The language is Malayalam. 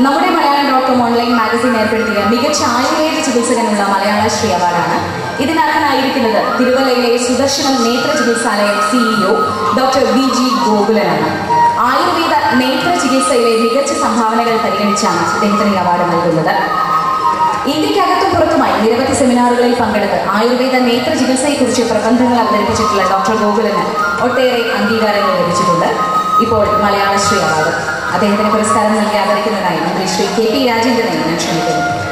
നമ്മുടെ Malayalam dot com online magazine ഏർപ്പെടുത്തിയ മികച്ച ആയുർവേദ ചികിത്സകനുള്ള മലയാള ശ്രീ അവാർഡാണ് ഇതിനർഹനായിരിക്കുന്നത് തിരുവല്ലയിലെ Sudarshanam Netra Chikitsalayam CEO doctor V G ഗോകുലനാണ് ആയുർവേദ നേത്ര ചികിത്സയിലെ മികച്ച സംഭാവനകൾ പരിഗണിച്ചാണ് അദ്ദേഹത്തിന് ഈ അവാർഡ് നൽകുന്നത് ഇന്ത്യക്കകത്തും പുറത്തുമായി നിരവധി സെമിനാറുകളിൽ പങ്കെടുത്ത് ആയുർവേദ നേത്ര ചികിത്സയെക്കുറിച്ച് പ്രബന്ധങ്ങൾ അവതരിപ്പിച്ചിട്ടുള്ള ഡോക്ടർ ഗോകുലന് ഒട്ടേറെ അംഗീകാരങ്ങൾ ലഭിച്ചിട്ടുണ്ട് ഇപ്പോൾ മലയാള ശ്രീ അവാർഡ് അദ്ദേഹത്തിന് പുരസ്കാരം നൽകി ആദരിക്കുന്നതായി മന്ത്രി ശ്രീ കെ പി രാജേന്ദ്രനെ ഞാൻ ക്ഷണിക്കുന്നു